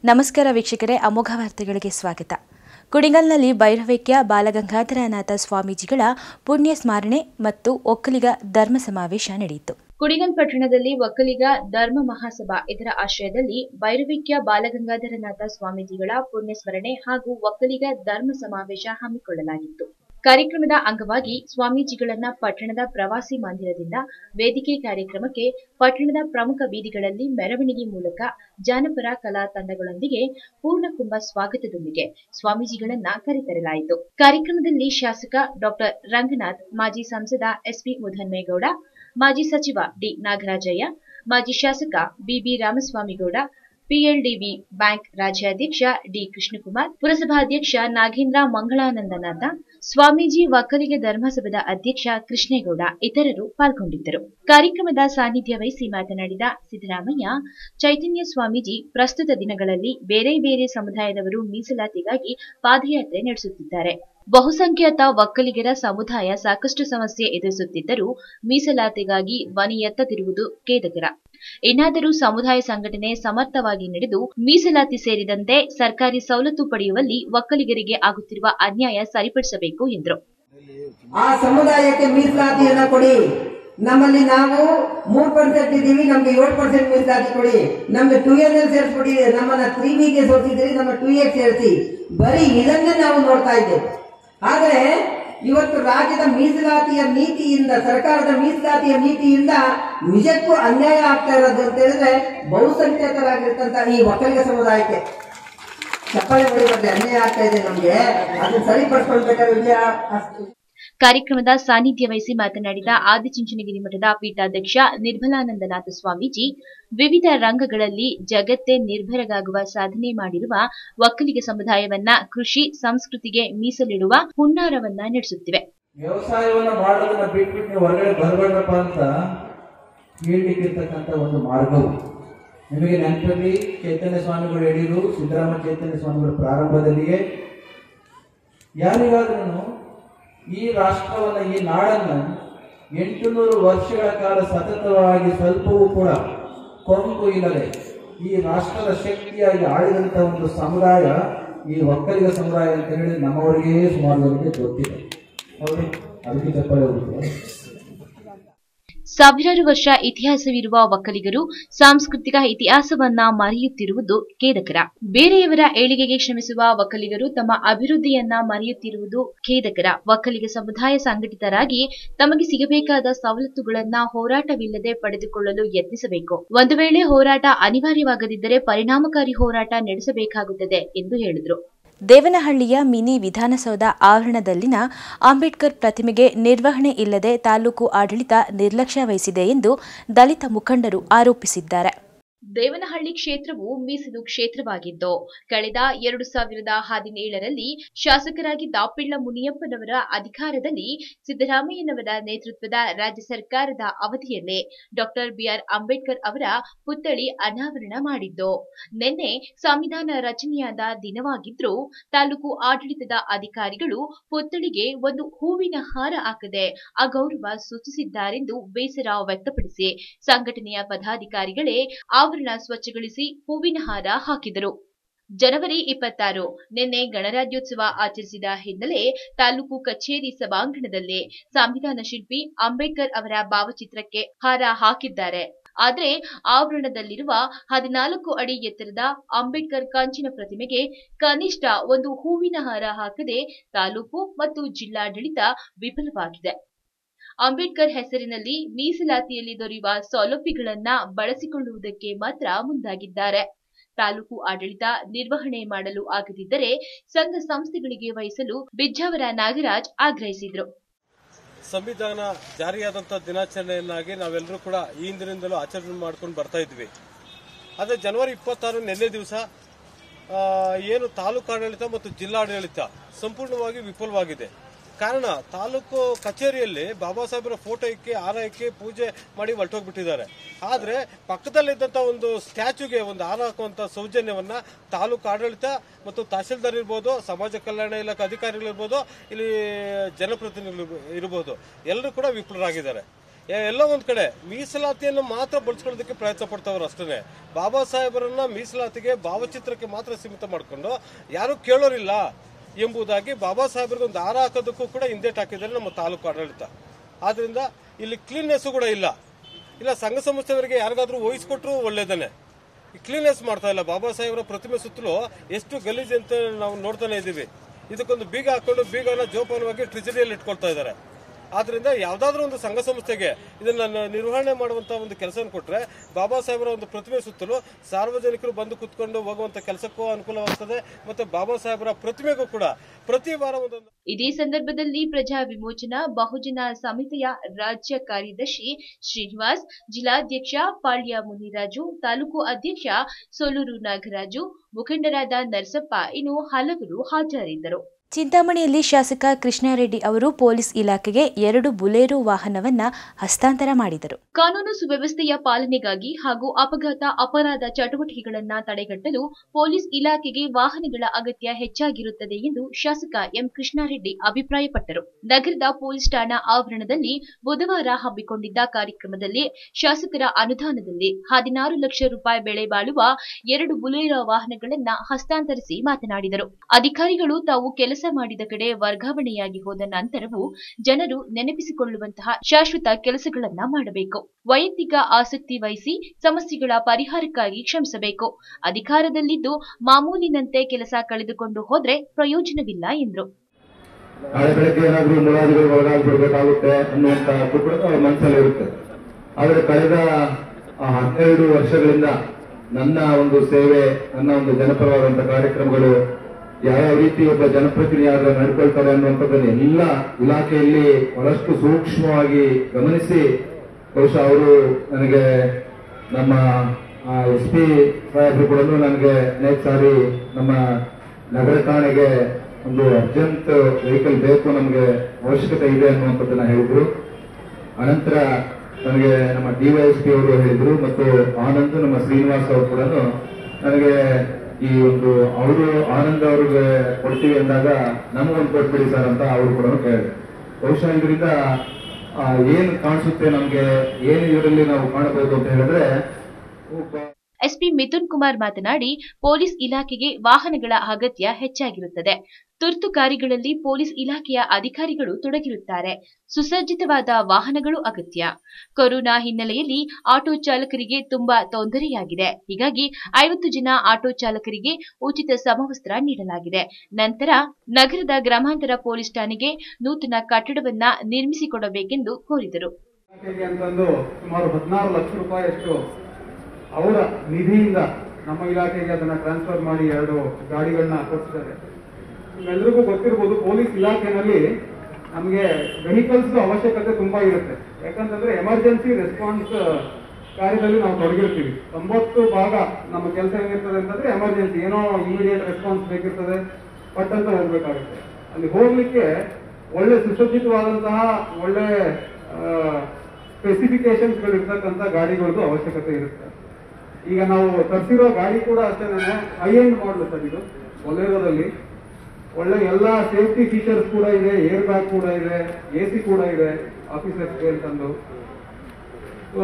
ನಮಸ್ಕಾರ ವೀಕ್ಷಕರೇ ಅಮೋಘ ವಾರ್ತೆಗಳಿಗೆ ಸ್ವಾಗತ ಕುಡಿಗಲ್ನಲ್ಲಿ ಭೈರವೈಕ್ಯ ಬಾಲಗಂಗಾಧರನಾಥ ಸ್ವಾಮೀಜಿಗಳ ಪುಣ್ಯ ಸ್ಮರಣೆ ಮತ್ತು ಒಕ್ಕಲಿಗ ಧರ್ಮ ಸಮಾವೇಶ ನಡೆಯಿತು ಕುಡಿಗಲ್ ಪಟ್ಟಣದಲ್ಲಿ ಒಕ್ಕಲಿಗ ಧರ್ಮ ಮಹಾಸಭಾ ಇದರ ಆಶ್ರಯದಲ್ಲಿ ಭೈರವಿಕ್ಯ ಬಾಲಗಂಗಾಧರನಾಥ ಸ್ವಾಮೀಜಿಗಳ ಪುಣ್ಯಸ್ಮರಣೆ ಹಾಗೂ ಒಕ್ಕಲಿಗ ಧರ್ಮ ಸಮಾವೇಶ ಹಮ್ಮಿಕೊಳ್ಳಲಾಗಿತ್ತು ಕಾರ್ಯಕ್ರಮದ ಅಂಗವಾಗಿ ಸ್ವಾಮೀಜಿಗಳನ್ನ ಪಟ್ಟಣದ ಪ್ರವಾಸಿ ಮಂದಿರದಿಂದ ವೇದಿಕೆ ಕಾರ್ಯಕ್ರಮಕ್ಕೆ ಪಟ್ಟಣದ ಪ್ರಮುಖ ಬೀದಿಗಳಲ್ಲಿ ಮೆರವಣಿಗೆ ಮೂಲಕ ಜಾನಪರ ಕಲಾ ತಂಡಗಳೊಂದಿಗೆ ಪೂರ್ಣಕುಂಭ ಸ್ವಾಗತದೊಂದಿಗೆ ಸ್ವಾಮೀಜಿಗಳನ್ನ ಕರೆತರಲಾಯಿತು ಕಾರ್ಯಕ್ರಮದಲ್ಲಿ ಶಾಸಕ ಡಾಕ್ಟರ್ ರಂಗನಾಥ್ ಮಾಜಿ ಸಂಸದ ಎಸ್ಪಿ ಮುಧನ್ಮೇಗೌಡ ಮಾಜಿ ಸಚಿವ ಡಿ ನಾಗರಾಜಯ್ಯ ಮಾಜಿ ಶಾಸಕ ಬಿಬಿ ರಾಮಸ್ವಾಮಿಗೌಡ ಪಿಎಲ್ಡಿಬಿ ಬ್ಯಾಂಕ್ ರಾಜ್ಯಾಧ್ಯಕ್ಷ ಡಿ ಕೃಷ್ಣಕುಮಾರ್ ಪುರಸಭಾಧ್ಯಕ್ಷ ನಾಗೇಂದ್ರ ಮಂಗಳಾನಂದನಾಥ ಸ್ವಾಮೀಜಿ ಒಕ್ಕಲಿಗ ಧರ್ಮಸಭದ ಅಧ್ಯಕ್ಷ ಕೃಷ್ಣೇಗೌಡ ಇತರರು ಪಾಲ್ಗೊಂಡಿದ್ದರು ಕಾರ್ಯಕ್ರಮದ ಸಾನ್ನಿಧ್ಯ ವಹಿಸಿ ಮಾತನಾಡಿದ ಸಿದ್ದರಾಮಯ್ಯ ಚೈತನ್ಯ ಸ್ವಾಮೀಜಿ ಪ್ರಸ್ತುತ ದಿನಗಳಲ್ಲಿ ಬೇರೆ ಬೇರೆ ಸಮುದಾಯದವರು ಮೀಸಲಾತಿಗಾಗಿ ಪಾದಯಾತ್ರೆ ನಡೆಸುತ್ತಿದ್ದಾರೆ ಬಹುಸಂಖ್ಯಾತ ಒಕ್ಕಲಿಗರ ಸಮುದಾಯ ಸಾಕಷ್ಟು ಸಮಸ್ಯೆ ಎದುರಿಸುತ್ತಿದ್ದರೂ ಮೀಸಲಾತಿಗಾಗಿ ಧ್ವನಿ ಎತ್ತದಿರುವುದು ಖೇದಕರ ಇನ್ನಾದರೂ ಸಮುದಾಯ ಸಂಘಟನೆ ಸಮರ್ಥವಾಗಿ ನಡೆದು ಮೀಸಲಾತಿ ಸೇರಿದಂತೆ ಸರ್ಕಾರಿ ಸವಲತ್ತು ಪಡೆಯುವಲ್ಲಿ ಒಕ್ಕಲಿಗರಿಗೆ ಆಗುತ್ತಿರುವ ಅನ್ಯಾಯ ಸರಿಪಡಿಸಬೇಕು ಎಂದರು ಆ ಸಮುದಾಯಕ್ಕೆ ಮೀಸಲಾತಿಯನ್ನ ಕೊಡಿ ನಮ್ಮಲ್ಲಿ ನಾವು ಮೂರ್ ಪರ್ಸೆಂಟ್ ಇದ್ದೀವಿ ನಮ್ಗೆ ಏಳು ಪರ್ಸೆಂಟ್ ಮೀಸಲಾತಿ ಕೊಡಿ ನಮ್ಗೆ ಟೂ ಎನ್ ಎಲ್ ಸೇರಿಸ್ಬಿಡಿ ನಮ್ಮನ್ನ ತ್ರೀ ಬಿಗೆ ಸೋಸಿದ್ರಿ ನಮ್ಮ ಟೂ ಎ ಸೇರಿಸಿ ಬರೀ ಇದನ್ನೇ ನಾವು ನೋಡ್ತಾ ಇದ್ದೇವೆ ಆದ್ರೆ ಇವತ್ತು ರಾಜ್ಯದ ಮೀಸಲಾತಿಯ ನೀತಿಯಿಂದ ಸರ್ಕಾರದ ಮೀಸಲಾತಿಯ ನೀತಿಯಿಂದ ನಿಜಕ್ಕೂ ಅನ್ಯಾಯ ಆಗ್ತಾ ಇರೋದು ಅಂತ ಹೇಳಿದ್ರೆ ಬಹುಸಂಖ್ಯಾತರಾಗಿರ್ತಂತ ಈ ಒಕ್ಕಲಿಗ ಸಮುದಾಯಕ್ಕೆ ಚಪ್ಪಾಳೆ ಹೊಡಿಬಾರ್ದು ಅನ್ಯಾಯ ಆಗ್ತಾ ಇದೆ ನಮ್ಗೆ ಅದನ್ನ ಸರಿಪಡಿಸ್ಕೊಳ್ಬೇಕಾದ್ರೆ ವಿಜಯ ಅಷ್ಟು ಕಾರ್ಯಕ್ರಮದ ಸಾನ್ನಿಧ್ಯ ವಹಿಸಿ ಮಾತನಾಡಿದ ಆದಿಚುಂಚನಗಿರಿ ಮಠದ ಪೀಠಾಧ್ಯಕ್ಷ ನಿರ್ಮಲಾನಂದನಾಥ ಸ್ವಾಮೀಜಿ ವಿವಿಧ ರಂಗಗಳಲ್ಲಿ ಜಗತ್ತೇ ನಿರ್ಭರಗಾಗುವ ಸಾಧನೆ ಮಾಡಿರುವ ಒಕ್ಕಲಿಗ ಸಮುದಾಯವನ್ನ ಕೃಷಿ ಸಂಸ್ಕೃತಿಗೆ ಮೀಸಲಿಡುವ ಹುನ್ನಾರವನ್ನ ನಡೆಸುತ್ತಿವೆ ವ್ಯವಸಾಯವನ್ನ ಮಾಡೋದನ್ನ ಬಿಟ್ಬಿಟ್ಟು ನೀವು ಹೊರಗಡೆ ಬರಬೇಡಪ್ಪ ಅಂತ ಹೇಳ್ಲಿಕ್ಕಿರ್ತಕ್ಕಂಥ ಒಂದು ಮಾರ್ಗವು ನಿಮಗೆ ನೆನಪಲ್ಲಿ ಚೈತನ್ಯ ಸ್ವಾಮಿಗಳು ಹೇಳಿರು ಸಿದ್ದರಾಮ ಚೈತನ್ಯ ಸ್ವಾಮಿಗಳು ಪ್ರಾರಂಭದಲ್ಲಿಯೇ ಯಾರಿಗಾದ್ರೂ ಈ ರಾಷ್ಟ್ರವನ್ನ ಈ ನಾಡನ್ನು ಎಂಟು ನೂರು ವರ್ಷಗಳ ಕಾಲ ಸತತವಾಗಿ ಸ್ವಲ್ಪವೂ ಕೂಡ ಕೊಂಬು ಇಲ್ಲದೆ ಈ ರಾಷ್ಟ್ರದ ಶಕ್ತಿಯಾಗಿ ಆಳಿದಂಥ ಒಂದು ಸಮುದಾಯ ಈ ಒಕ್ಕಲಿಗ ಸಮುದಾಯ ಅಂತ ಹೇಳಿ ನಮ್ಮವರಿಗೆ ಸುಮಾರು ಜನರಿಗೆ ಗೊತ್ತಿದೆ ಹೌದು ಅದಕ್ಕೆ ಚಪ್ಪಾಳೆ ಹೋಗುತ್ತೆ ಸಾವಿರಾರು ವರ್ಷ ಇತಿಹಾಸವಿರುವ ಒಕ್ಕಲಿಗರು ಸಾಂಸ್ಕೃತಿಕ ಇತಿಹಾಸವನ್ನ ಮರೆಯುತ್ತಿರುವುದು ಖೇದಕರ ಬೇರೆಯವರ ಏಳಿಗೆಗೆ ಶ್ರಮಿಸುವ ಒಕ್ಕಲಿಗರು ತಮ್ಮ ಅಭಿವೃದ್ಧಿಯನ್ನ ಮರೆಯುತ್ತಿರುವುದು ಖೇದಕರ ಒಕ್ಕಲಿಗ ಸಮುದಾಯ ಸಂಘಟಿತರಾಗಿ ತಮಗೆ ಸಿಗಬೇಕಾದ ಸವಲತ್ತುಗಳನ್ನ ಹೋರಾಟವಿಲ್ಲದೆ ಪಡೆದುಕೊಳ್ಳಲು ಯತ್ನಿಸಬೇಕು ಒಂದು ವೇಳೆ ಹೋರಾಟ ಅನಿವಾರ್ಯವಾಗದಿದ್ದರೆ ಪರಿಣಾಮಕಾರಿ ಹೋರಾಟ ನಡೆಸಬೇಕಾಗುತ್ತದೆ ಎಂದು ಹೇಳಿದರು ದೇವನಹಳ್ಳಿಯ ಮಿನಿ ವಿಧಾನಸೌಧ ಆವರಣದಲ್ಲಿನ ಅಂಬೇಡ್ಕರ್ ಪ್ರತಿಮೆಗೆ ನಿರ್ವಹಣೆ ಇಲ್ಲದೆ ತಾಲೂಕು ಆಡಳಿತ ನಿರ್ಲಕ್ಷ್ಯ ವಹಿಸಿದೆ ಎಂದು ದಲಿತ ಮುಖಂಡರು ಆರೋಪಿಸಿದ್ದಾರೆ ದೇವನಹಳ್ಳಿ ಕ್ಷೇತ್ರವು ಮೀಸಲು ಕ್ಷೇತ್ರವಾಗಿದ್ದು ಕಳೆದ ಎರಡು ಸಾವಿರದ ಹದಿನೇಳರಲ್ಲಿ ಶಾಸಕರಾಗಿ ದಾಪಿಳ್ಳ ಮುನಿಯಪ್ಪನವರ ಅಧಿಕಾರದಲ್ಲಿ ಸಿದ್ದರಾಮಯ್ಯನವರ ನೇತೃತ್ವದ ರಾಜ್ಯ ಸರ್ಕಾರದ ಅವಧಿಯಲ್ಲೇ ಡಾಕ್ಟರ್ ಬಿಆರ್ ಅಂಬೇಡ್ಕರ್ ಅವರ ಪುತ್ಥಳಿ ಅನಾವರಣ ಮಾಡಿದ್ದು ನಿನ್ನೆ ಸಂವಿಧಾನ ರಚನೆಯಾದ ದಿನವಾಗಿದ್ರೂ ತಾಲೂಕು ಆಡಳಿತದ ಅಧಿಕಾರಿಗಳು ಪುತ್ಥಳಿಗೆ ಒಂದು ಹೂವಿನ ಹಾರ ಹಾಕದೆ ಅಗೌರವ ಸೂಚಿಸಿದ್ದಾರೆಂದು ಬೇಸರ ವ್ಯಕ್ತಪಡಿಸಿ ಸಂಘಟನೆಯ ಪದಾಧಿಕಾರಿಗಳೇ ಆವರಣ ಸ್ವಚ್ಛಗೊಳಿಸಿ ಹೂವಿನ ಹಾರ ಹಾಕಿದರು ಜನವರಿ ಇಪ್ಪತ್ತಾರು ನಿನ್ನೆ ಗಣರಾಜ್ಯೋತ್ಸವ ಆಚರಿಸಿದ ಹಿನ್ನೆಲೆ ತಾಲೂಕು ಕಚೇರಿ ಸಭಾಂಗಣದಲ್ಲಿ ಸಂವಿಧಾನ ಶಿಲ್ಪಿ ಅಂಬೇಡ್ಕರ್ ಅವರ ಭಾವಚಿತ್ರಕ್ಕೆ ಹಾರ ಹಾಕಿದ್ದಾರೆ ಆದರೆ ಆವರಣದಲ್ಲಿರುವ ಹದಿನಾಲ್ಕು ಅಡಿ ಎತ್ತರದ ಅಂಬೇಡ್ಕರ್ ಕಂಚಿನ ಪ್ರತಿಮೆಗೆ ಕನಿಷ್ಠ ಒಂದು ಹೂವಿನ ಹಾರ ಹಾಕದೆ ತಾಲೂಕು ಮತ್ತು ಜಿಲ್ಲಾಡಳಿತ ವಿಫಲವಾಗಿದೆ ಅಂಬೇಡ್ಕರ್ ಹೆಸರಿನಲ್ಲಿ ಮೀಸಲಾತಿಯಲ್ಲಿ ದೊರೆಯುವ ಸೌಲಭ್ಯಗಳನ್ನ ಬಳಸಿಕೊಳ್ಳುವುದಕ್ಕೆ ಮಾತ್ರ ಮುಂದಾಗಿದ್ದಾರೆ ತಾಲೂಕು ಆಡಳಿತ ನಿರ್ವಹಣೆ ಮಾಡಲು ಆಗದಿದ್ದರೆ ಸಂಘ ಸಂಸ್ಥೆಗಳಿಗೆ ವಹಿಸಲು ಬಿಜ್ಜಾವರ ನಾಗರಾಜ್ ಆಗ್ರಹಿಸಿದ್ರು ಸಂವಿಧಾನ ಜಾರಿಯಾದಂಥ ದಿನಾಚರಣೆಯನ್ನಾಗಿ ನಾವೆಲ್ಲರೂ ಕೂಡ ಈ ಹಿಂದಿನಿಂದಲೂ ಆಚರಣೆ ಮಾಡ್ಕೊಂಡು ಬರ್ತಾ ಇದ್ವಿ ಆದರೆ ಜನವರಿ ಇಪ್ಪತ್ತಾರು ನಿನ್ನೆ ದಿವಸ ಏನು ತಾಲೂಕು ಆಡಳಿತ ಮತ್ತು ಜಿಲ್ಲಾಡಳಿತ ಸಂಪೂರ್ಣವಾಗಿ ವಿಫಲವಾಗಿದೆ ಕಾರಣ ತಾಲೂಕು ಕಚೇರಿಯಲ್ಲಿ ಬಾಬಾ ಸಾಹೇಬರ ಫೋಟೋ ಇಕ್ಕಿ ಹಾರ ಇಕ್ಕಿ ಪೂಜೆ ಮಾಡಿ ಹೊರಟೋಗ್ಬಿಟ್ಟಿದ್ದಾರೆ ಆದರೆ ಪಕ್ಕದಲ್ಲಿದ್ದಂಥ ಒಂದು ಸ್ಟ್ಯಾಚ್ಯೂಗೆ ಒಂದು ಹಾರ ಹಾಕುವಂಥ ಸೌಜನ್ಯವನ್ನ ತಾಲೂಕು ಆಡಳಿತ ಮತ್ತು ತಹಶೀಲ್ದಾರ್ ಇರ್ಬೋದು ಸಮಾಜ ಕಲ್ಯಾಣ ಇಲಾಖೆ ಅಧಿಕಾರಿಗಳಿರ್ಬೋದು ಇಲ್ಲಿ ಜನಪ್ರತಿನಿಧಿಗಳು ಇರ್ಬೋದು ಎಲ್ಲರೂ ಕೂಡ ವಿಫಲರಾಗಿದ್ದಾರೆ ಎ- ಎಲ್ಲೋ ಒಂದ್ ಕಡೆ ಮೀಸಲಾತಿಯನ್ನು ಮಾತ್ರ ಬಳಸ್ಕೊಳ್ಳೋದಕ್ಕೆ ಪ್ರಯತ್ನ ಪಡ್ತಾವ್ರು ಅಷ್ಟೇ ಬಾಬಾ ಸಾಹೇಬರನ್ನ ಮೀಸಲಾತಿಗೆ ಭಾವಚಿತ್ರಕ್ಕೆ ಮಾತ್ರ ಸೀಮಿತ ಮಾಡಿಕೊಂಡು ಯಾರು ಕೇಳೋರಿಲ್ಲ ಎಂಬುದಾಗಿ ಬಾಬಾ ಸಾಹೇಬರಿಗೆ ಒಂದು ಹಾರ ಹಾಕೋದಕ್ಕೂ ಕೂಡ ಹಿಂದೇಟ್ ಹಾಕಿದ್ದಾರೆ ನಮ್ಮ ತಾಲೂಕು ಆಡಳಿತ ಆದ್ರಿಂದ ಇಲ್ಲಿ ಕ್ಲೀನ್ನೆಸ್ ಕೂಡ ಇಲ್ಲ ಇಲ್ಲ ಸಂಘ ಸಂಸ್ಥೆಯವರಿಗೆ ಯಾರಿಗಾದ್ರೂ ವಹಿಸ್ಕೊಟ್ರು ಒಳ್ಳೇದನೆ ಕ್ಲೀನೆಸ್ ಮಾಡ್ತಾ ಇಲ್ಲ ಬಾಬಾ ಸಾಹೇಬರ ಪ್ರತಿಮೆ ಸುತ್ತಲೂ ಎಷ್ಟು ಗಲೀಜು ಅಂತ ನಾವು ನೋಡ್ತಾನೆ ಇದ್ದೀವಿ ಇದಕ್ಕೊಂದು ಬೀಗ ಹಾಕೊಂಡು ಬೀಗನ ಜೋಪಾನವಾಗಿ ಟ್ರಿಜರಿಯಲ್ಲಿ ಇಟ್ಕೊಳ್ತಾ ಇದ್ದಾರೆ ಆದ್ರಿಂದ ಯಾವ್ದಾದ್ರೂ ಒಂದು ಸಂಘ ಸಂಸ್ಥೆಗೆ ಇದನ್ನ ನ- ನಿರ್ವಹಣೆ ಮಾಡುವಂತ ಒಂದು ಕೆಲಸ ಕೊಟ್ರೆ ಬಾಬಾ ಸಾಹೇಬರ ಒಂದು ಪ್ರತಿಮೆ ಸುತ್ತಲೂ ಸಾರ್ವಜನಿಕರು ಬಂದು ಕುತ್ಕೊಂಡು ಹೋಗುವಂತ ಕೆಲಸಕ್ಕೂ ಅನುಕೂಲವಾಗ್ತದೆ ಮತ್ತೆ ಬಾಬಾ ಸಾಹೇಬರ ಪ್ರತಿಮೆಗೂ ಕೂಡ ಪ್ರತಿ ವಾರ ಒಂದೊಂದು ಇದೇ ಸಂದರ್ಭದಲ್ಲಿ ಪ್ರಜಾ ವಿಮೋಚನಾ ಬಹುಜನ ಸಮಿತಿಯ ರಾಜ್ಯ ಕಾರ್ಯದರ್ಶಿ ಶ್ರೀನಿವಾಸ್ ಜಿಲ್ಲಾಧ್ಯಕ್ಷ ಪಾಳ್ಯ ಮುನಿರಾಜು ತಾಲೂಕು ಅಧ್ಯಕ್ಷ ಸೋಲೂರು ನಾಗರಾಜು ಮುಖಂಡರಾದ ನರಸಪ್ಪ ಇನ್ನು ಹಲವರು ಹಾಜರಿದ್ದರು ಚಿಂತಾಮಣಿಯಲ್ಲಿ ಶಾಸಕ ಕೃಷ್ಣಾರೆಡ್ಡಿ ಅವರು ಪೊಲೀಸ್ ಇಲಾಖೆಗೆ ಎರಡು ಬುಲೆರೋ ವಾಹನವನ್ನ ಹಸ್ತಾಂತರ ಮಾಡಿದರು ಕಾನೂನು ಸುವ್ಯವಸ್ಥೆಯ ಪಾಲನೆಗಾಗಿ ಹಾಗೂ ಅಪಘಾತ ಅಪರಾಧ ಚಟುವಟಿಕೆಗಳನ್ನ ತಡೆಗಟ್ಟಲು ಪೊಲೀಸ್ ಇಲಾಖೆಗೆ ವಾಹನಗಳ ಅಗತ್ಯ ಹೆಚ್ಚಾಗಿರುತ್ತದೆ ಎಂದು ಶಾಸಕ ಎಂ ಕೃಷ್ಣಾರೆಡ್ಡಿ ಅಭಿಪ್ರಾಯಪಟ್ಟರು ನಗರದ ಪೊಲೀಸ್ ಠಾಣಾ ಆವರಣದಲ್ಲಿ ಬುಧವಾರ ಹಮ್ಮಿಕೊಂಡಿದ್ದ ಕಾರ್ಯಕ್ರಮದಲ್ಲಿ ಶಾಸಕರ ಅನುದಾನದಲ್ಲಿ ಹದಿನಾರು ಲಕ್ಷ ರೂಪಾಯಿ ಬೆಲೆ ಬಾಳುವ ಎರಡು ಬುಲೆರೋ ವಾಹನಗಳನ್ನ ಹಸ್ತಾಂತರಿಸಿ ಮಾತನಾಡಿದರು ಅಧಿಕಾರಿಗಳು ತಾವು ಕೆಲಸ ಮಾಡಿದ ಕಡೆ ವರ್ಗಾವಣೆಯಾಗಿ ಹೋದ ನಂತರವೂ ಜನರು ನೆನಪಿಸಿಕೊಳ್ಳುವಂತಹ ಶಾಶ್ವತ ಕೆಲಸಗಳನ್ನ ಮಾಡಬೇಕು ವೈಯಕ್ತಿಕ ಆಸಕ್ತಿ ವಹಿಸಿ ಸಮಸ್ಯೆಗಳ ಪರಿಹಾರಕ್ಕಾಗಿ ಶ್ರಮಿಸಬೇಕು ಅಧಿಕಾರದಲ್ಲಿದ್ದು ಮಾಮೂಲಿನಂತೆ ಕೆಲಸ ಕಳೆದುಕೊಂಡು ಹೋದ್ರೆ ಪ್ರಯೋಜನವಿಲ್ಲ ಎಂದರು ನಾಳೆ ಬೆಳಗ್ಗೆ ಏನಾದ್ರೂ ಮುರಾದಿಗಳು ಒಳಗಾಗ್ಬಿಡ್ಬೇಕಾಗುತ್ತೆ ಅನ್ನುವಂತ ಕೂಡ ಅವ್ರ ಮನಸ್ಸಲ್ಲಿ ಇರುತ್ತೆ ಆದ್ರೆ ಕಳೆದ ಆ ಹನ್ನೆರಡು ವರ್ಷಗಳಿಂದ ನನ್ನ ಒಂದು ಸೇವೆ ನನ್ನ ಒಂದು ಜನಪರವಾದಂತಹ ಕಾರ್ಯಕ್ರಮಗಳು ಯಾವ್ಯಾವ ರೀತಿ ಒಬ್ಬ ಜನಪ್ರತಿನಿಧಿಯಾಗ ನಡ್ಕೊಳ್ತಾರೆ ಅನ್ನುವಂಥದ್ದನ್ನು ಎಲ್ಲ ಇಲಾಖೆಯಲ್ಲಿ ಬಹಳಷ್ಟು ಸೂಕ್ಷ್ಮವಾಗಿ ಗಮನಿಸಿ ಬಹುಶಃ ಅವರು ನನಗೆ ನಮ್ಮ ಎಸ್ ಪಿ ಸಾಹೇಬರು ಕೂಡ ನನಗೆ ಅನೇಕ ಸಾರಿ ನಮ್ಮ ನಗರ ಠಾಣೆಗೆ ಒಂದು ಅರ್ಜೆಂಟ್ ವೆಹಿಕಲ್ ಬೇಕು ನಮಗೆ ಅವಶ್ಯಕತೆ ಇದೆ ಅನ್ನುವಂಥದ್ದನ್ನ ಹೇಳಿದ್ರು ಅನಂತರ ನನಗೆ ನಮ್ಮ ಡಿವೈಎಸ್ಪಿ ಅವರು ಹೇಳಿದ್ರು ಮತ್ತು ಆನಂದ್ ನಮ್ಮ ಶ್ರೀನಿವಾಸ್ ಅವರು ಕೂಡ ನನಗೆ ಈ ಒಂದು ಅವರು ಆನಂದ್ ಅವ್ರಿಗೆ ಕೊಡ್ತೀವಿ ಅಂದಾಗ ನಮಗೊಂದು ಕೊಟ್ಬಿಡಿ ಸರ್ ಅಂತ ಅವರು ಕೂಡ ಕೇಳಿದ್ರು ಬಹುಶಃ ಇದರಿಂದ ಆ, ಏನು ಕಾಣಿಸುತ್ತೆ ನಮ್ಗೆ ಏನು ಇದರಲ್ಲಿ ನಾವು ಕಾಣಬಹುದು ಅಂತ ಹೇಳಿದ್ರೆ ಒಬ್ಬ ಎಸ್ಪಿ ಮಿಥುನ್ ಕುಮಾರ್ ಮಾತನಾಡಿ ಪೊಲೀಸ್ ಇಲಾಖೆಗೆ ವಾಹನಗಳ ಅಗತ್ಯ ಹೆಚ್ಚಾಗಿರುತ್ತದೆ ತುರ್ತು ಕಾರ್ಯಗಳಲ್ಲಿ ಪೊಲೀಸ್ ಇಲಾಖೆಯ ಅಧಿಕಾರಿಗಳು ತೊಡಗಿರುತ್ತಾರೆ ಸುಸಜ್ಜಿತವಾದ ವಾಹನಗಳು ಅಗತ್ಯ ಕೊರೋನಾ ಹಿನ್ನೆಲೆಯಲ್ಲಿ ಆಟೋ ಚಾಲಕರಿಗೆ ತುಂಬಾ ತೊಂದರೆಯಾಗಿದೆ ಹೀಗಾಗಿ ಐವತ್ತು ಜನ ಆಟೋ ಚಾಲಕರಿಗೆ ಉಚಿತ ಸಮವಸ್ತ್ರ ನೀಡಲಾಗಿದೆ ನಂತರ ನಗರದ ಗ್ರಾಮಾಂತರ ಪೊಲೀಸ್ ಠಾಣೆಗೆ ನೂತನ ಕಟ್ಟಡವನ್ನ ನಿರ್ಮಿಸಿಕೊಡಬೇಕೆಂದು ಕೋರಿದರು ಇಲಾಖೆಗೆ ಅಂತಂದು ಸುಮಾರು ಹದಿನಾರು ಲಕ್ಷ ರೂಪಾಯಿಯಷ್ಟು ಅವರ ನಿಧಿಯಿಂದ ನಮ್ಮ ಇಲಾಖೆಗೆ ಅದನ್ನ ಟ್ರಾನ್ಸ್ಫರ್ ಮಾಡಿ ಎರಡು ಗಾಡಿಗಳನ್ನ ಕೊಡ್ತಿದ್ದಾರೆ ನಿಮ್ಮೆಲ್ಲರಿಗೂ ಗೊತ್ತಿರ್ಬೋದು ಪೊಲೀಸ್ ಇಲಾಖೆನಲ್ಲಿ ನಮಗೆ ವೆಹಿಕಲ್ಸ್ ಅವಶ್ಯಕತೆ ತುಂಬಾ ಇರುತ್ತೆ ಯಾಕಂತಂದ್ರೆ ಎಮರ್ಜೆನ್ಸಿ ರೆಸ್ಪಾನ್ಸ್ ಕಾರ್ಯದಲ್ಲಿ ನಾವು ತೊಡಗಿರ್ತೀವಿ ತೊಂಬತ್ತು ಭಾಗ ನಮ್ಮ ಕೆಲಸ ಏನಿರ್ತದೆ ಅಂತಂದ್ರೆ ಎಮರ್ಜೆನ್ಸಿ ಏನೋ ಇಮಿಡಿಯೇಟ್ ರೆಸ್ಪಾನ್ಸ್ ಬೇಕಿರ್ತದೆ ಪಟ್ ಅಂತ ಹೋಗ್ಬೇಕಾಗುತ್ತೆ ಅಲ್ಲಿ ಹೋಗ್ಲಿಕ್ಕೆ ಒಳ್ಳೆ ಸುಸಜ್ಜಿತವಾದಂತಹ ಒಳ್ಳೆ ಸ್ಪೆಸಿಫಿಕೇಶನ್ಸ್ ಗಳು ಇರ್ತಕ್ಕಂಥ ಗಾಡಿಗಳದ್ದು ಅವಶ್ಯಕತೆ ಇರುತ್ತೆ ಈಗ ನಾವು ತರಿಸಿರೋ ಗಾಡಿ ಕೂಡ ಅಷ್ಟೇ ಹೈ ಎಂಡ್ ಮಾಡಲು ಸರ್ ಇದು ಬೊಲೆರೋದಲ್ಲಿ ಒಳ್ಳೆ ಎಲ್ಲ ಸೇಫ್ಟಿ ಫೀಚರ್ಸ್ ಕೂಡ ಇದೆ ಏರ್ ಬ್ಯಾಗ್ ಕೂಡ ಇದೆ ಎ ಸಿ ಕೂಡ ಇದೆ ಆಫೀಸರ್ಸ್ಗೆ ಅಂತಂದು ಸೊ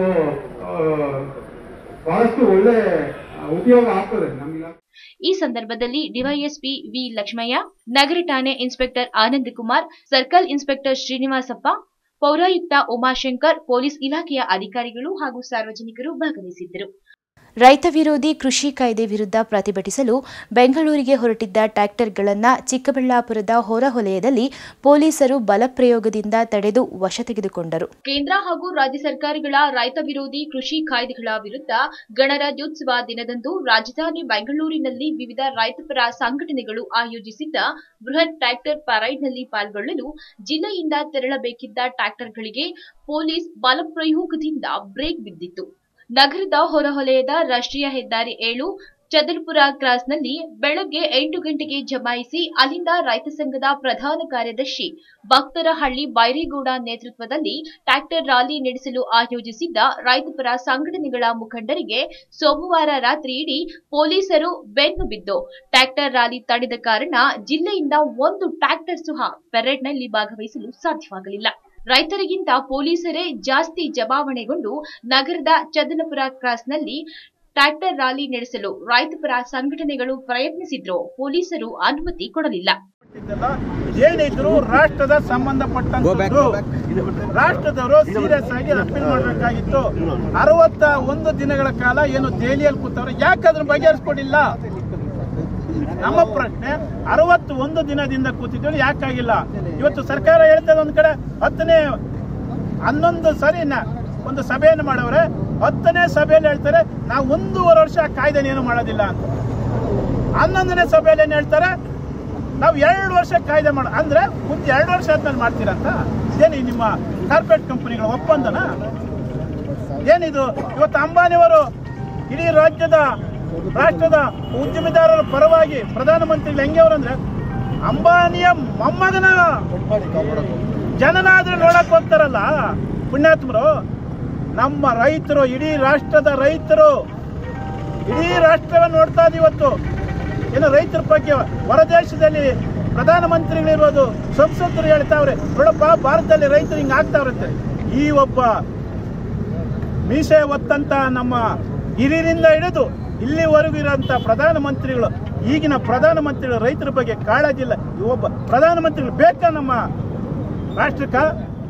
ಬಹಳಷ್ಟು ಒಳ್ಳೆ ಆ, ಉಪಯೋಗ ಆಗ್ತದೆ ನಮ್ಗೆ ಈ ಸಂದರ್ಭದಲ್ಲಿ ಡಿವೈಎಸ್ಪಿ ವಿ ಲಕ್ಷ್ಮಯ್ಯ ನಗರ ಠಾಣೆ inspector Anand Kumar circle inspector Srinivasappa ಪೌರಾಯುಕ್ತ ಉಮಾಶಂಕರ್ ಪೊಲೀಸ್ ಇಲಾಖೆಯ ಅಧಿಕಾರಿಗಳು ಹಾಗೂ ಸಾರ್ವಜನಿಕರು ಭಾಗವಹಿಸಿದ್ದರು ರೈತ ವಿರೋಧಿ ಕೃಷಿ ಕಾಯ್ದೆ ವಿರುದ್ಧ ಪ್ರತಿಭಟಿಸಲು ಬೆಂಗಳೂರಿಗೆ ಹೊರಟಿದ್ದ ಟ್ರ್ಯಾಕ್ಟರ್ಗಳನ್ನು ಚಿಕ್ಕಬಳ್ಳಾಪುರದ ಹೊರವಲಯದಲ್ಲಿ ಪೊಲೀಸರು ಬಲಪ್ರಯೋಗದಿಂದ ತಡೆದು ವಶ ತೆಗೆದುಕೊಂಡರು ಕೇಂದ್ರ ಹಾಗೂ ರಾಜ್ಯ ಸರ್ಕಾರಗಳ ರೈತ ವಿರೋಧಿ ಕೃಷಿ ಕಾಯ್ದೆಗಳ ವಿರುದ್ಧ ಗಣರಾಜ್ಯೋತ್ಸವ ದಿನದಂದು ರಾಜಧಾನಿ ಬೆಂಗಳೂರಿನಲ್ಲಿ ವಿವಿಧ ರೈತಪರ ಸಂಘಟನೆಗಳು ಆಯೋಜಿಸಿದ್ದ ಬೃಹತ್ ಟ್ರ್ಯಾಕ್ಟರ್ ಪರೈಡ್ನಲ್ಲಿ ಪಾಲ್ಗೊಳ್ಳಲು ಜಿಲ್ಲೆಯಿಂದ ತೆರಳಬೇಕಿದ್ದ ಟ್ರ್ಯಾಕ್ಟರ್ಗಳಿಗೆ ಪೊಲೀಸ್ ಬಲಪ್ರಯೋಗದಿಂದ ಬ್ರೇಕ್ ಬಿದ್ದಿತ್ತು ನಗರದ ಹೊರವಲಯದ ರಾಷ್ಟ್ರೀಯ ಹೆದ್ದಾರಿ ಏಳು ಚದಲ್ಪುರ ಕ್ರಾಸ್ನಲ್ಲಿ ಬೆಳಗ್ಗೆ ಎಂಟು ಗಂಟೆಗೆ ಜಮಾಯಿಸಿ ಅಲ್ಲಿಂದ ರೈತ ಸಂಘದ ಪ್ರಧಾನ ಕಾರ್ಯದರ್ಶಿ ಭಕ್ತರಹಳ್ಳಿ ಬೈರೇಗೌಡ ನೇತೃತ್ವದಲ್ಲಿ ಟ್ರ್ಯಾಕ್ಟರ್ ರ್ಯಾಲಿ ನಡೆಸಲು ಆಯೋಜಿಸಿದ್ದ ರೈತಪರ ಸಂಘಟನೆಗಳ ಮುಖಂಡರಿಗೆ ಸೋಮವಾರ ರಾತ್ರಿ ಇಡೀ ಪೊಲೀಸರು ಬೆನ್ನು ಬಿದ್ದು ಟ್ರ್ಯಾಕ್ಟರ್ ರ್ಯಾಲಿ ತಡೆದ ಕಾರಣ ಜಿಲ್ಲೆಯಿಂದ ಒಂದು ಟ್ರ್ಯಾಕ್ಟರ್ ಸಹ ಪೆರೇಡ್ನಲ್ಲಿ ಭಾಗವಹಿಸಲು ಸಾಧ್ಯವಾಗಲಿಲ್ಲ ರೈತರಿಗಿಂತ ಪೊಲೀಸರೇ ಜಾಸ್ತಿ ಜಮಾವಣೆಗೊಂಡು ನಗರದ ಚದನಪುರ ಕ್ರಾಸ್ನಲ್ಲಿ ಟ್ರ್ಯಾಕ್ಟರ್ ರ್ಯಾಲಿ ನಡೆಸಲು ರೈತಪರ ಸಂಘಟನೆಗಳು ಪ್ರಯತ್ನಿಸಿದ್ರು ಪೊಲೀಸರು ಅನುಮತಿ ಕೊಡಲಿಲ್ಲ ಏನಿದ್ರು ರಾಷ್ಟ್ರದ ಸಂಬಂಧಪಟ್ಟಂತದ್ದು ರಾಷ್ಟ್ರದವರು ಸೀರಿಯಸ್ ಆಗಿ ಅಪೀಲ್ ಮಾಡಬೇಕಾಗಿತ್ತು ಅರವತ್ತ ಒಂದು ದಿನಗಳ ಕಾಲ ಏನು ದೆಹಲಿಯಲ್ಲಿ ಕೂತವ್ರೆ ಯಾಕೆ ಅದ್ರ ಬಗೆಹರಿಸ್ಕೊಡಿಲ್ಲ ನಮ್ಮ ಪ್ರಶ್ನೆ ಅರವತ್ತು ಒಂದು ದಿನದಿಂದ ಕೂತಿದ್ದೇವೆ ಯಾಕಾಗಿಲ್ಲ ಇವತ್ತು ಸರ್ಕಾರ ಹೇಳ್ತದೆ ಒಂದ್ ಕಡೆ ಹತ್ತನೇ ಹನ್ನೊಂದು ಸರಿ ನ- ಒಂದು ಸಭೆಯನ್ನು ಮಾಡವ್ರೆ ಹತ್ತನೇ ಸಭೆಯಲ್ಲಿ ಹೇಳ್ತಾರೆ ನಾವು ಒಂದೂವರೆ ವರ್ಷ ಆ ಕಾಯ್ದೆನ ಏನು ಮಾಡೋದಿಲ್ಲ ಅಂತ ಹನ್ನೊಂದನೇ ಸಭೆಯಲ್ಲಿ ಏನ್ ಹೇಳ್ತಾರೆ ನಾವು ಎರಡು ವರ್ಷ ಕಾಯ್ದೆ ಮಾಡ ಅಂದ್ರೆ ಮುಂದೆ ಎರಡು ವರ್ಷ ಆದ್ಮೇಲೆ ಮಾಡ್ತೀರಂತ ಇದೇನು ನಿಮ್ಮ ಕಾರ್ಪೊರೇಟ್ ಕಂಪನಿಗಳ ಒಪ್ಪಂದನ ಏನಿದು ಇವತ್ತು ಅಂಬಾನಿಯವರು ಇಡೀ ರಾಜ್ಯದ ರಾಷ್ಟ್ರದ ಉದ್ಯಮಿದಾರರ ಪರವಾಗಿ ಪ್ರಧಾನಮಂತ್ರಿಗಳು ಹೆಂಗೆ ಅವರಂದ್ರೆ ಅಂಬಾನಿಯ ಮೊಮ್ಮಗನ ಜನನಾದ್ರೆ ನೋಡಕ್ ಹೋಗ್ತಾರಲ್ಲ ಪುಣ್ಯಾತ್ಮರು ನಮ್ಮ ರೈತರು ಇಡೀ ರಾಷ್ಟ್ರದ ರೈತರು ಇಡೀ ರಾಷ್ಟ್ರವೇ ನೋಡ್ತಾ ಇದೆ ಇವತ್ತು ಏನು ರೈತರ ಬಗ್ಗೆ ಹೊರದೇಶದಲ್ಲಿ ಪ್ರಧಾನಮಂತ್ರಿಗಳಿರ್ಬೋದು ಸಂಸದರು ಹೇಳ್ತಾವ್ರೆ ನೋಡಪ್ಪ ಭಾರತದಲ್ಲಿ ರೈತರು ಹಿಂಗೆ ಆಗ್ತಾವ್ರಂತೆ ಈ ಒಬ್ಬ ಮೀಸೆ ಒತ್ತಂತ ನಮ್ಮ ಹಿರಿಯರಿಂದ ಹಿಡಿದು ಇಲ್ಲಿವರೆಗೂ ಇರೋಂಥ ಪ್ರಧಾನಮಂತ್ರಿಗಳು ಈಗಿನ ಪ್ರಧಾನಮಂತ್ರಿಗಳು ರೈತರ ಬಗ್ಗೆ ಕಾಳಜಿ ಇಲ್ಲ ಈ ಒಬ್ಬ ಪ್ರಧಾನಮಂತ್ರಿಗಳು ಬೇಕಾ ನಮ್ಮ ರಾಷ್ಟ್ರಕ್ಕ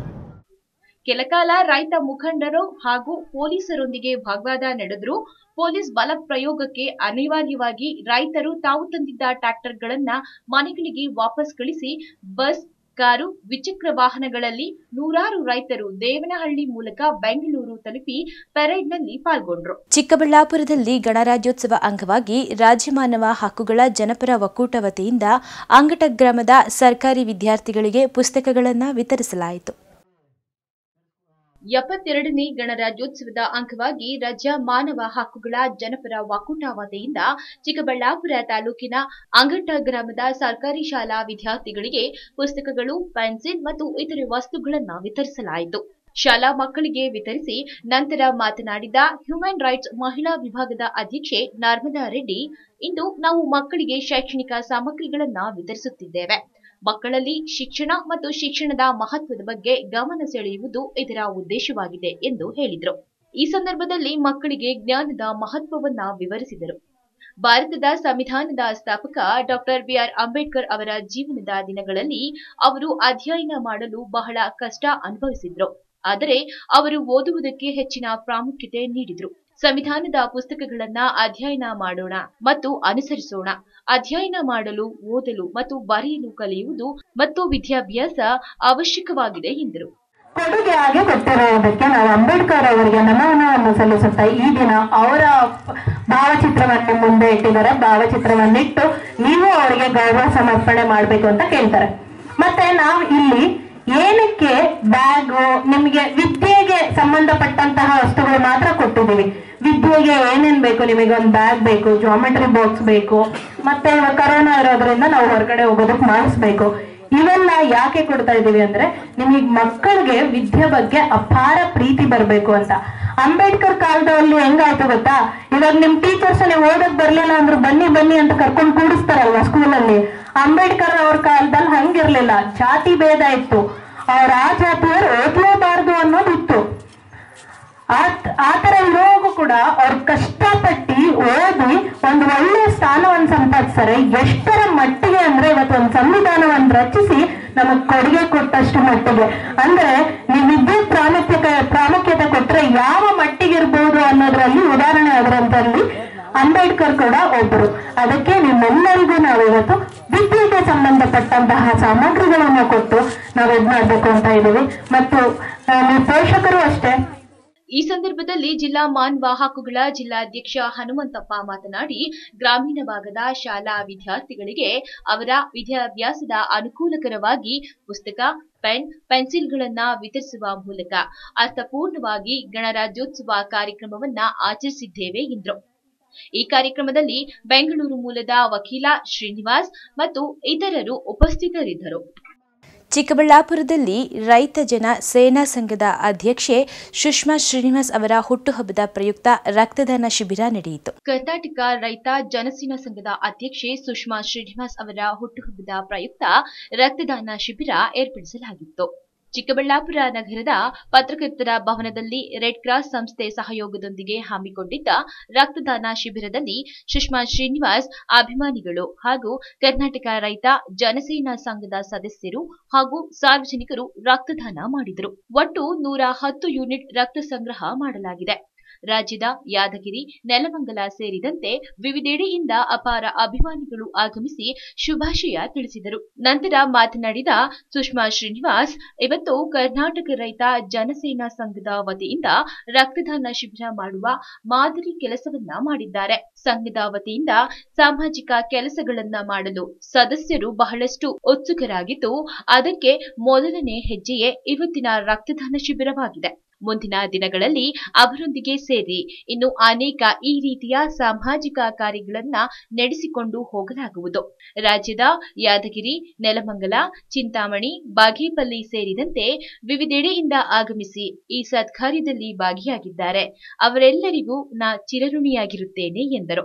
ಕೆಲಕಾಲ ರೈತ ಮುಖಂಡರು ಹಾಗೂ ಪೊಲೀಸರೊಂದಿಗೆ ವಾಗ್ವಾದ ನಡೆದ್ರು ಪೊಲೀಸ್ ಬಲ ಪ್ರಯೋಗಕ್ಕೆ ಅನಿವಾರ್ಯವಾಗಿ ರೈತರು ತಾವು ತಂದಿದ್ದ ಟ್ರ್ಯಾಕ್ಟರ್ಗಳನ್ನ ಮನೆಗಳಿಗೆ ವಾಪಸ್ ಕಳಿಸಿ ಬಸ್ ಕಾರು ದ್ವಿಚಕ್ರ ವಾಹನಗಳಲ್ಲಿ ನೂರಾರು ರೈತರು ದೇವನಹಳ್ಳಿ ಮೂಲಕ ಬೆಂಗಳೂರು ತಲುಪಿ ಪೆರೇಡ್ನಲ್ಲಿ ಪಾಲ್ಗೊಂಡ್ರು ಚಿಕ್ಕಬಳ್ಳಾಪುರದಲ್ಲಿ ಗಣರಾಜ್ಯೋತ್ಸವ ಅಂಗವಾಗಿ ರಾಜ್ಯ ಮಾನವ ಹಕ್ಕುಗಳ ಜನಪರ ಒಕ್ಕೂಟ ವತಿಯಿಂದ ಅಂಗಟ ಗ್ರಾಮದ ಸರ್ಕಾರಿ ವಿದ್ಯಾರ್ಥಿಗಳಿಗೆ ಪುಸ್ತಕಗಳನ್ನು ವಿತರಿಸಲಾಯಿತು ಎಪ್ಪತ್ತೆರಡನೇ ಗಣರಾಜ್ಯೋತ್ಸವದ ಅಂಗವಾಗಿ ರಾಜ್ಯ ಮಾನವ ಹಕ್ಕುಗಳ ಜನಪರ ಒಕ್ಕೂಟ ವತಿಯಿಂದ ಚಿಕ್ಕಬಳ್ಳಾಪುರ ತಾಲೂಕಿನ ಅಂಗಟ್ಟ ಗ್ರಾಮದ ಸರ್ಕಾರಿ ಶಾಲಾ ವಿದ್ಯಾರ್ಥಿಗಳಿಗೆ ಪುಸ್ತಕಗಳು ಪೆನ್ಸಿಲ್ ಮತ್ತು ಇತರೆ ವಸ್ತುಗಳನ್ನು ವಿತರಿಸಲಾಯಿತು ಶಾಲಾ ಮಕ್ಕಳಿಗೆ ವಿತರಿಸಿ ನಂತರ ಮಾತನಾಡಿದ ಹ್ಯೂಮನ್ ರೈಟ್ಸ್ ಮಹಿಳಾ ವಿಭಾಗದ ಅಧ್ಯಕ್ಷೆ ನರ್ಮದಾ ರೆಡ್ಡಿ ಇಂದು ನಾವು ಮಕ್ಕಳಿಗೆ ಶೈಕ್ಷಣಿಕ ಸಾಮಗ್ರಿಗಳನ್ನ ವಿತರಿಸುತ್ತಿದ್ದೇವೆ ಮಕ್ಕಳಲ್ಲಿ ಶಿಕ್ಷಣ ಮತ್ತು ಶಿಕ್ಷಣದ ಮಹತ್ವದ ಬಗ್ಗೆ ಗಮನ ಸೆಳೆಯುವುದು ಇದರ ಉದ್ದೇಶವಾಗಿದೆ ಎಂದು ಹೇಳಿದರು ಈ ಸಂದರ್ಭದಲ್ಲಿ ಮಕ್ಕಳಿಗೆ ಜ್ಞಾನದ ಮಹತ್ವವನ್ನ ವಿವರಿಸಿದರು ಭಾರತದ ಸಂವಿಧಾನದ ಸ್ಥಾಪಕ ಡಾಕ್ಟರ್ ಬಿಆರ್ ಅಂಬೇಡ್ಕರ್ ಅವರ ಜೀವನದ ದಿನಗಳಲ್ಲಿ ಅವರು ಅಧ್ಯಯನ ಮಾಡಲು ಬಹಳ ಕಷ್ಟ ಅನುಭವಿಸಿದ್ರು ಆದರೆ ಅವರು ಓದುವುದಕ್ಕೆ ಹೆಚ್ಚಿನ ಪ್ರಾಮುಖ್ಯತೆ ನೀಡಿದ್ರು ಸಂವಿಧಾನದ ಪುಸ್ತಕಗಳನ್ನ ಅಧ್ಯಯನ ಮಾಡೋಣ ಮತ್ತು ಅನುಸರಿಸೋಣ ಅಧ್ಯಯನ ಮಾಡಲು ಓದಲು ಮತ್ತು ಬರೆಯಲು ಕಲಿಯುವುದು ಮತ್ತು ವಿದ್ಯಾಭ್ಯಾಸ ಅವಶ್ಯಕವಾಗಿದೆ ಎಂದರು ಕೊಡುಗೆಯಾಗಿ ಕೊಟ್ಟಿರುವುದಕ್ಕೆ ನಾವು ಅಂಬೇಡ್ಕರ್ ಅವರಿಗೆ ನಮನವನ್ನು ಸಲ್ಲಿಸುತ್ತಾ ಈ ದಿನ ಅವರ ಭಾವಚಿತ್ರವನ್ನು ಮುಂದೆ ಇಟ್ಟಿದ್ದಾರೆ ಭಾವಚಿತ್ರವನ್ನಿಟ್ಟು ನೀವು ಅವರಿಗೆ ಗೌರವ ಸಮರ್ಪಣೆ ಮಾಡಬೇಕು ಅಂತ ಕೇಳ್ತಾರೆ ಮತ್ತೆ ನಾವು ಇಲ್ಲಿ ಏನಕ್ಕೆ ಬ್ಯಾಗು ನಿಮಗೆ ವಿದ್ಯೆಗೆ ಸಂಬಂಧಪಟ್ಟಂತಹ ವಸ್ತುಗಳು ಮಾತ್ರ ಕೊಟ್ಟಿದ್ದೀವಿ ವಿದ್ಯೆಗೆ ಏನೇನ್ ಬೇಕು ನಿಮಗೆ ಒಂದು ಬ್ಯಾಗ್ ಬೇಕು ಜಾಮೆಟ್ರಿ ಬಾಕ್ಸ್ ಬೇಕು ಮತ್ತೆ ಇವಾಗ ಕರೋನಾ ಇರೋದ್ರಿಂದ ನಾವು ಹೊರಗಡೆ ಹೋಗೋದಕ್ಕೆ ಮಾಡಿಸ್ಬೇಕು ಇವೆಲ್ಲ ಯಾಕೆ ಕೊಡ್ತಾ ಇದೀವಿ ಅಂದ್ರೆ ನಿಮಗೆ ಮಕ್ಕಳಿಗೆ ವಿದ್ಯೆ ಬಗ್ಗೆ ಅಪಾರ ಪ್ರೀತಿ ಬರಬೇಕು ಅಂತ ಅಂಬೇಡ್ಕರ್ ಕಾಲದಲ್ಲಿ ಹೆಂಗಾಯ್ತು ಗೊತ್ತಾ ಇವಾಗ ನಿಮ್ ಟೀಚರ್ಸ್ ನೀವು ಓದಕ್ ಬರ್ಲಿಲ್ಲ ಅಂದ್ರೆ ಬನ್ನಿ ಬನ್ನಿ ಅಂತ ಕರ್ಕೊಂಡು ಕೂಡಿಸ್ತಾರಲ್ವಾ ಸ್ಕೂಲಲ್ಲಿ ಅಂಬೇಡ್ಕರ್ ಅವ್ರ ಕಾಲದಲ್ಲಿ ಹಂಗಿರ್ಲಿಲ್ಲ ಜಾತಿ ಭೇದ ಇತ್ತು ಅವ್ರ ಆ ಜಾತಿಯವರು ಓದ್ಲೇಬಾರ್ದು ಅನ್ನೋದಿತ್ತು ಆ- ಆ ತರ ಇರೋಗೂ ಕೂಡ ಅವ್ರು ಕಷ್ಟಪಟ್ಟು ಓದಿ ಒಂದು ಒಳ್ಳೆಯ ಸ್ಥಾನವನ್ನು ಸಂಪಾದಿಸ್ತಾರೆ ಎಷ್ಟರ ಮಟ್ಟಿಗೆ ಅಂದ್ರೆ ಇವತ್ತು ಒಂದು ಸಂವಿಧಾನವನ್ನು ರಚಿಸಿ ನಮಗ್ ಕೊಡುಗೆ ಕೊಟ್ಟಷ್ಟು ಮಟ್ಟಿಗೆ ಅಂದ್ರೆ ನೀವು ವಿದ್ಯುತ್ ಪ್ರಾಮುಖ್ಯತೆ ಪ್ರಾಮುಖ್ಯತೆ ಕೊಟ್ರೆ ಯಾವ ಮಟ್ಟಿಗೆ ಇರ್ಬೋದು ಅನ್ನೋದ್ರಲ್ಲಿ ಉದಾಹರಣೆ ಅದರಂತಲ್ಲಿ ಅಂಬೇಡ್ಕರ್ ಕೂಡ ಒಬ್ಬರು ಅದಕ್ಕೆ ನಿಮ್ಮೆಲ್ಲರಿಗೂ ನಾವು ಇವತ್ತು ವಿದ್ಯೆಗೆ ಸಂಬಂಧಪಟ್ಟಂತಹ ಸಾಮಗ್ರಿಗಳನ್ನು ಕೊಟ್ಟು ನಾವು ಇದ್ ಮಾಡ್ಬೇಕು ಅಂತ ಇದ್ದೀವಿ ಮತ್ತು ಆ, ನೀವು ಪೋಷಕರು ಅಷ್ಟೇ ಈ ಸಂದರ್ಭದಲ್ಲಿ ಜಿಲ್ಲಾ ಮಾನವ ಹಕ್ಕುಗಳ ಜಿಲ್ಲಾಧ್ಯಕ್ಷ ಹನುಮಂತಪ್ಪ ಮಾತನಾಡಿ ಗ್ರಾಮೀಣ ಭಾಗದ ಶಾಲಾ ವಿದ್ಯಾರ್ಥಿಗಳಿಗೆ ಅವರ ವಿದ್ಯಾಭ್ಯಾಸದ ಅನುಕೂಲಕರವಾಗಿ ಪುಸ್ತಕ ಪೆನ್ ಪೆನ್ಸಿಲ್ಗಳನ್ನ ವಿತರಿಸುವ ಮೂಲಕ ಅರ್ಥಪೂರ್ಣವಾಗಿ ಗಣರಾಜ್ಯೋತ್ಸವ ಕಾರ್ಯಕ್ರಮವನ್ನ ಆಚರಿಸಿದ್ದೇವೆ ಎಂದರು ಈ ಕಾರ್ಯಕ್ರಮದಲ್ಲಿ ಬೆಂಗಳೂರು ಮೂಲದ ವಕೀಲ ಶ್ರೀನಿವಾಸ್ ಮತ್ತು ಇತರರು ಉಪಸ್ಥಿತರಿದ್ದರು ಚಿಕ್ಕಬಳ್ಳಾಪುರದಲ್ಲಿ ರೈತ ಜನ ಸೇನಾ ಸಂಘದ ಅಧ್ಯಕ್ಷೆ ಸುಷ್ಮಾ ಶ್ರೀನಿವಾಸ್ ಅವರ ಹುಟ್ಟುಹಬ್ಬದ ಪ್ರಯುಕ್ತ ರಕ್ತದಾನ ಶಿಬಿರ ನಡೆಯಿತು ಕರ್ನಾಟಕ ರೈತ ಜನಸೇನಾ ಸಂಘದ ಅಧ್ಯಕ್ಷೆ ಸುಷ್ಮಾ ಶ್ರೀನಿವಾಸ್ ಅವರ ಹುಟ್ಟುಹಬ್ಬದ ಪ್ರಯುಕ್ತ ರಕ್ತದಾನ ಶಿಬಿರ ಏರ್ಪಡಿಸಲಾಗಿತ್ತು ಚಿಕ್ಕಬಳ್ಳಾಪುರ ನಗರದ ಪತ್ರಕರ್ತರ ಭವನದಲ್ಲಿ ರೆಡ್ ಕ್ರಾಸ್ ಸಂಸ್ಥೆ ಸಹಯೋಗದೊಂದಿಗೆ ಹಮ್ಮಿಕೊಂಡಿದ್ದ ರಕ್ತದಾನ ಶಿಬಿರದಲ್ಲಿ ಸುಷ್ಮಾ ಶ್ರೀನಿವಾಸ್ ಅಭಿಮಾನಿಗಳು ಹಾಗೂ ಕರ್ನಾಟಕ ರೈತ ಜನಸೇನಾ ಸಂಘದ ಸದಸ್ಯರು ಹಾಗೂ ಸಾರ್ವಜನಿಕರು ರಕ್ತದಾನ ಮಾಡಿದರು ಒಟ್ಟು ನೂರ ಹತ್ತು ಯೂನಿಟ್ ರಕ್ತ ಸಂಗ್ರಹ ಮಾಡಲಾಗಿದೆ ರಾಜ್ಯದ ಯಾದಗಿರಿ ನೆಲಮಂಗಲ ಸೇರಿದಂತೆ ವಿವಿಧೆಡೆಯಿಂದ ಅಪಾರ ಅಭಿಮಾನಿಗಳು ಆಗಮಿಸಿ ಶುಭಾಶಯ ತಿಳಿಸಿದರು ನಂತರ ಮಾತನಾಡಿದ ಸುಷ್ಮಾ ಶ್ರೀನಿವಾಸ್ ಇವತ್ತು ಕರ್ನಾಟಕ ರೈತ ಜನಸೇನಾ ಸಂಘದ ವತಿಯಿಂದ ರಕ್ತದಾನ ಶಿಬಿರ ಮಾಡುವ ಮಾದರಿ ಕೆಲಸವನ್ನ ಮಾಡಿದ್ದಾರೆ ಸಂಘದ ವತಿಯಿಂದ ಸಾಮಾಜಿಕ ಕೆಲಸಗಳನ್ನ ಮಾಡಲು ಸದಸ್ಯರು ಬಹಳಷ್ಟು ಉತ್ಸುಕರಾಗಿದ್ದು ಅದಕ್ಕೆ ಮೊದಲನೇ ಹೆಜ್ಜೆಯೇ ಇವತ್ತಿನ ರಕ್ತದಾನ ಶಿಬಿರವಾಗಿದೆ ಮುಂದಿನ ದಿನಗಳಲ್ಲಿ ಅವರೊಂದಿಗೆ ಸೇರಿ ಇನ್ನು ಅನೇಕ ಈ ರೀತಿಯ ಸಾಮಾಜಿಕ ಕಾರ್ಯಗಳನ್ನ ನಡೆಸಿಕೊಂಡು ಹೋಗಲಾಗುವುದು ರಾಜ್ಯದ ಯಾದಗಿರಿ ನೆಲಮಂಗಲ ಚಿಂತಾಮಣಿ ಬಾಗೇಪಲ್ಲಿ ಸೇರಿದಂತೆ ವಿವಿಧೆಡೆಯಿಂದ ಆಗಮಿಸಿ ಈ ಸತ್ಕಾರ್ಯದಲ್ಲಿ ಭಾಗಿಯಾಗಿದ್ದಾರೆ ಅವರೆಲ್ಲರಿಗೂ ನಾ ಚಿರಋಣಿಯಾಗಿರುತ್ತೇನೆ ಎಂದರು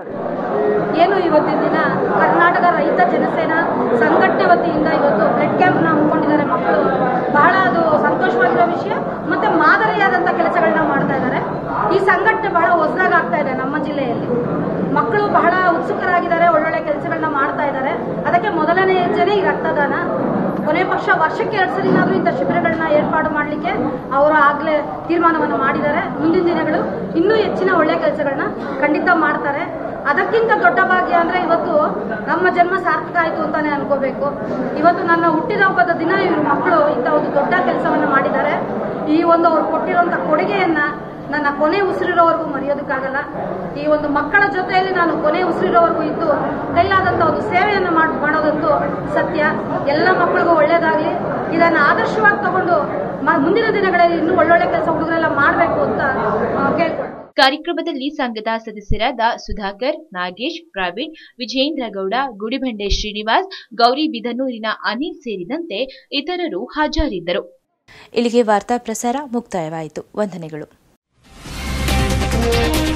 ಏನು ಇವತ್ತಿನ ದಿನ ಕರ್ನಾಟಕ ರೈತ ಜನಸೇನಾ ಸಂಘಟನೆ ವತಿಯಿಂದ ಇವತ್ತು ಬ್ಲಡ್ ಕ್ಯಾಂಪ್ನ ಹಮ್ಮಿಕೊಂಡಿದ್ದಾರೆ ಮಕ್ಕಳು ಬಹಳ ಅದು ಸಂತೋಷವಾಗಿರೋ ವಿಷಯ ಮತ್ತೆ ಮಾದರಿಯಾದಂಥ ಕೆಲಸಗಳನ್ನ ಮಾಡ್ತಾ ಇದ್ದಾರೆ ಈ ಸಂಘಟನೆ ಬಹಳ ಹೊಸದಾಗಿ ಆಗ್ತಾ ಇದೆ ನಮ್ಮ ಜಿಲ್ಲೆಯಲ್ಲಿ ಮಕ್ಕಳು ಬಹಳ ಉತ್ಸುಕರಾಗಿದ್ದಾರೆ ಒಳ್ಳೊಳ್ಳೆ ಕೆಲಸಗಳನ್ನ ಮಾಡ್ತಾ ಇದ್ದಾರೆ ಅದಕ್ಕೆ ಮೊದಲನೇ ಹೆಜ್ಜೆನೇ ಈ ರಕ್ತದಾನ ಕೊನೆ ಪಕ್ಷ ವರ್ಷಕ್ಕೆ ಎರಡು ಸರಿನಾದ್ರೂ ಇಂಥ ಶಿಬಿರಗಳನ್ನ ಏರ್ಪಾಡು ಮಾಡಲಿಕ್ಕೆ ಅವರು ಆಗ್ಲೇ ತೀರ್ಮಾನವನ್ನು ಮಾಡಿದ್ದಾರೆ ಮುಂದಿನ ದಿನಗಳು ಇನ್ನೂ ಹೆಚ್ಚಿನ ಒಳ್ಳೆ ಕೆಲಸಗಳನ್ನ ಖಂಡಿತ ಮಾಡ್ತಾರೆ ಅದಕ್ಕಿಂತ ದೊಡ್ಡ ಭಾಗ್ಯ ಅಂದ್ರೆ ಇವತ್ತು ನಮ್ಮ ಜನ್ಮ ಸಾರ್ಥಕ ಆಯ್ತು ಅಂತಾನೆ ಅನ್ಕೋಬೇಕು ಇವತ್ತು ನನ್ನ ಹುಟ್ಟಿದ ಹಬ್ಬದ ದಿನ ಇವರು ಮಕ್ಕಳು ಇಂಥ ಒಂದು ದೊಡ್ಡ ಕೆಲಸವನ್ನ ಮಾಡಿದ್ದಾರೆ ಈ ಒಂದು ಅವ್ರು ಕೊಟ್ಟಿರುವಂತ ಕೊಡುಗೆಯನ್ನ ನನ್ನ ಕೊನೆ ಉಸಿರಿರೋವರೆಗೂ ಮರೆಯೋದಕ್ಕಾಗಲ್ಲ ಈ ಒಂದು ಮಕ್ಕಳ ಜೊತೆಯಲ್ಲಿ ನಾನು ಕೊನೆ ಉಸಿರಿರೋವರೆಗೂ ಇದ್ದು ಕೈಲಾದಂತ ಒಂದು ಸೇವೆಯನ್ನು ಮಾಡ್- ಮಾಡೋದಂತೂ ಸತ್ಯ ಎಲ್ಲ ಮಕ್ಕಳಿಗೂ ಒಳ್ಳೇದಾಗ್ಲಿ ಇದನ್ನ ಆದರ್ಶವಾಗಿ ತಗೊಂಡು ಮ- ಮುಂದಿನ ದಿನಗಳಲ್ಲಿ ಇನ್ನೂ ಒಳ್ಳೊಳ್ಳೆ ಕೆಲಸ ಹುಡುಗರೆಲ್ಲ ಮಾಡಬೇಕು ಅಂತ ಆ, ಕೇಳ್ಕೊಳ್ತೀನಿ ಕಾರ್ಯಕ್ರಮದಲ್ಲಿ ಸಂಘದ ಸದಸ್ಯರಾದ ಸುಧಾಕರ್ ನಾಗೇಶ್ ಪ್ರವೀಣ್ ವಿಜೇಂದ್ರ ಗೌಡ ಗುಡಿಬಂಡೆ ಶ್ರೀನಿವಾಸ್ ಗೌರಿ ಬಿದನೂರಿನ ಅನಿಲ್ ಸೇರಿದಂತೆ ಇತರರು ಹಾಜರಿದ್ದರು ಇಲ್ಲಿಗೆ ವಾರ್ತಾ ಪ್ರಸಾರ ಮುಕ್ತಾಯವಾಯಿತು ವಂದನೆಗಳು